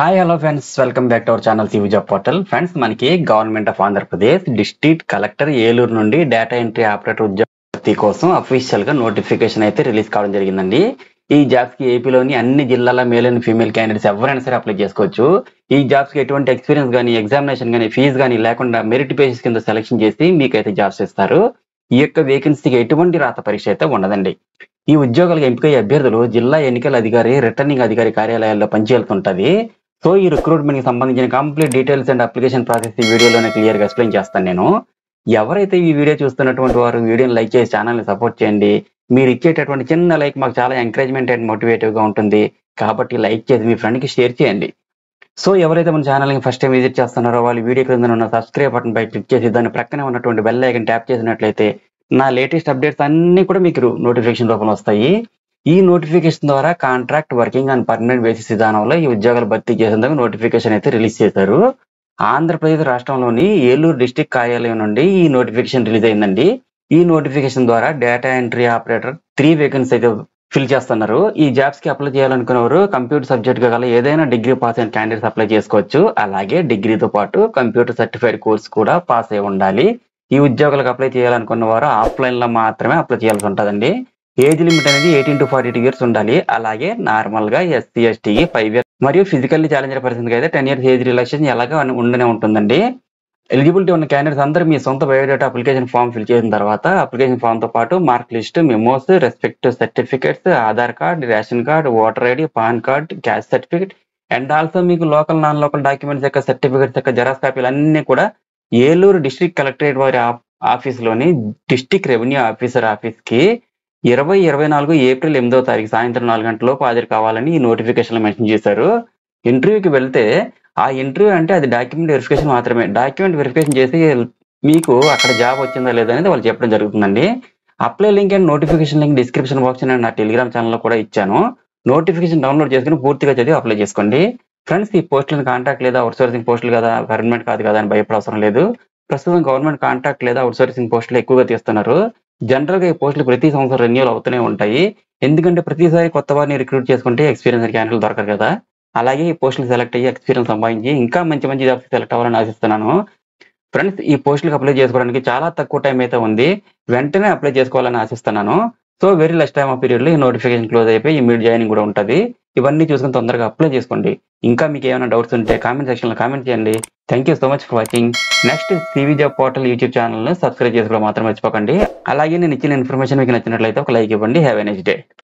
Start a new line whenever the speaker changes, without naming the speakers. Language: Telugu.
hi hello friends welcome back to our channel CV job portal friends మనకి government of Andhra Pradesh district collector Eluru నుండి డేటా ఎంట్రీ ఆపరేటర్ ఉద్యోగ కోసం అఫీషియల్ గా నోటిఫికేషన్ అయితే రిలీజ్ కావడం జరిగిందండి ఈ జాబ్స్ కి ఏపీలోని అన్ని జిల్లాల మేల్ అండ్ ఫీమేల్ క్యాండిడేట్స్ ఎవరైనా సరే అప్లై చేసుకోవచ్చు ఈ జాబ్స్ కి ఎటువంటి ఎక్స్పీరియన్స్ కానీ ఎగ్జామినేషన్ కానీ ఫీజు కానీ లేకుండా మెరిట్ బేసిస్ కింద సెలెక్షన్ చేసి మీకైతే జాబ్స్ ఇస్తారు ఈ యొక్క వేకెన్సీకి ఎటువంటి రాత పరీక్ష అయితే ఉండదండి ఈ ఉద్యోగాలకు ఎంపికయ్యే అభ్యర్థులు జిల్లా ఎన్నికల అధికారి రిటర్నింగ్ అధికారి కార్యాలయాల్లో పనిచేయాల్సి సో ఈ రిక్రూట్మెంట్ కి సంబంధించిన complete details and application process ఈ వీడియోలోనే క్లియర్ గా ఎక్స్ప్లెయిన్ చేస్తాను నేను ఎవరైతే ఈ వీడియో చూస్తున్నటువంటి వారు వీడియోని లైక్ చేసి ఛానల్ ని సపోర్ట్ చేయండి మీరు ఇచ్చేటటువంటి చిన్న లైక్ మాకు చాలా ఎంకరేజ్మెంట్ అండ్ మోటివేటివ్ గా ఉంటుంది కాబట్టి లైక్ చేసి మీ ఫ్రెండ్ కి షేర్ చేయండి సో ఎవరైతే మన ఛానల్ ని ఫస్ట్ టైం విజిట్ చేస్తున్నారో వాళ్ళు వీడియో క్రింద ఉన్న సబ్స్క్రైబ్ బటన్ పై క్లిక్ చేసి దాని ప్రక్కనే ఉన్నటువంటి బెల్ ఐకన్ ట్యాప్ చేసినట్లయితే నా లేటెస్ట్ అప్డేట్స్ అన్ని కూడా మీకు నోటిఫికేషన్ రూపంలో వస్తాయి ఈ నోటిఫికేషన్ ద్వారా contract working and permanent basis విధానంలో ఈ ఉద్యోగాలు భర్తీ చేసేందుకు నోటిఫికేషన్ అయితే రిలీజ్ చేశారు ఆంధ్రప్రదేశ్ రాష్ట్రంలోని ఏలూరు డిస్టిక్ కార్యాలయం నుండి ఈ నోటిఫికేషన్ రిలీజ్ అయిందండి ఈ నోటిఫికేషన్ ద్వారా data entry operator three vacancy అయితే ఫిల్ చేస్తున్నారు ఈ జాబ్స్ కి అప్లై చేయాలనుకున్నవారు కంప్యూటర్ సబ్జెక్ట్ గా గల ఏదైనా డిగ్రీ పాస్ అయిన క్యాండిడేట్స్ అప్లై చేసుకోవచ్చు అలాగే డిగ్రీతో పాటు కంప్యూటర్ సర్టిఫైడ్ కోర్స్ కూడా పాస్ అయి ఉండాలి ఈ ఉద్యోగాలకు అప్లై చేయాలనుకున్న వారు ఆఫ్లైన్ లో మాత్రమే అప్లై చేయాల్సి ఉంటుందండి ఏజ్ లిమిట్ అనేది eighteen to forty two years ఉండాలి అలాగే నార్మల్ గా ఎస్సీ ఎస్టీకి ఫైవ్ ఇయర్స్ మరియు ఫిజికల్లీ ఛాలెంజర్ పర్సన్ అయితే టెన్ ఇయర్స్ ఏజ్ రిలాక్సేషన్ ఎలాగో అని ఉండనే ఉంటుందండి ఎలిజిబిలిటీ ఉన్న క్యాండిడేట్స్ అందరూ మీ సొంత బయోడేటా అప్లికేషన్ ఫామ్ ఫిల్ చేసిన తర్వాత అప్లికేషన్ ఫామ్ తో పాటు mark list memos respective certificates Aadhaar card ration card voter ID PAN card caste certificate and also మీకు లోకల్ నాన్ లోకల్ డాక్యుమెంట్స్ యొక్క సర్టిఫికేట్స్ యొక్క జెరాక్స్ కాపీలు అన్ని కూడా ఏలూరు డిస్ట్రిక్ట్ కలెక్టరేట్ వారి ఆఫీస్ లోని డిస్ట్రిక్ట్ రెవెన్యూ ఆఫీసర్ ఆఫీస్ కి ఇరవై ఇరవై నాలుగు ఏప్రిల్ ఎనిమిదో తారీఖు సాయంత్రం నాలుగు గంటలలోపు హాజరు కావాలని ఈ నోటిఫికేషన్ లో మెన్షన్ చేశారు ఇంటర్వ్యూకి వెళ్తే ఆ ఇంటర్వ్యూ అంటే అది డాక్యుమెంట్ వెరిఫికేషన్ మాత్రమే డాక్యుమెంట్ వెరిఫికేషన్ చేసి మీకు అక్కడ జాబ్ వచ్చిందా లేదా అనేది వాళ్ళు చెప్పడం జరుగుతుందండి apply link and notification link description box నేను నా టెలిగ్రామ్ ఛానల్లో కూడా ఇచ్చాను నోటిఫికేషన్ డౌన్లోడ్ చేసుకుని పూర్తిగా చదివి అప్లై చేసుకోండి ఫ్రెండ్స్ ఈ పోస్టులను కాంటాక్ట్ లేదా అవుట్ సోర్సింగ్ పోస్టులు కదా పర్మనెంట్ కాదు కదా అని భయపడవసరం లేదు ప్రస్తుతం గవర్నమెంట్ కాంట్రాక్ట్ లేదా అవుట్ సోర్సింగ్ పోస్టులు ఎక్కువగా తీస్తున్నారు జనరల్ గా ఈ పోస్టులు ప్రతి సంవత్సరం రెన్యూల్ అవుతూనే ఉంటాయి ఎందుకంటే ప్రతిసారి కొత్త వారిని రిక్రూట్ చేసుకుంటే ఎక్స్పీరియన్స్ క్యాండిడేట్ దొరకరు కదా అలాగే ఈ పోస్టులు సెలెక్ట్ అయ్యి ఎక్స్పీరియన్స్ సంపాదించి ఇంకా మంచి మంచి జాబ్స్ సెలెక్ట్ అవ్వాలని ఆశిస్తున్నాను ఫ్రెండ్స్ ఈ పోస్టులకు అప్లై చేసుకోవడానికి చాలా తక్కువ టైం అయితే ఉంది వెంటనే అప్లై చేసుకోవాలని ఆశిస్తున్నాను so very less time of period లో ఈ నోటిఫికేషన్ క్లోజ్ అయిపోయి ఇమీడియట్ జాయినింగ్ కూడా ఉంటుంది ఇవన్నీ చూసుకుని తొందరగా అప్లై చేసుకోండి ఇంకా మీకు ఏమైనా డౌట్స్ ఉంటే కామెంట్ సెక్షన్ లో కామెంట్ చేయండి thank you so much for watching next CV job portal YouTube channel ను సబ్స్క్రైబ్ చేసుకోవడం మాత్రం మర్చిపోకండి అలాగే నేను ఇచ్చిన ఇన్ఫర్మేషన్ మీకు నచ్చినట్లయితే ఒక లైక్ ఇవ్వండి హ్యావ్ ఎ నెక్స్ట్ డే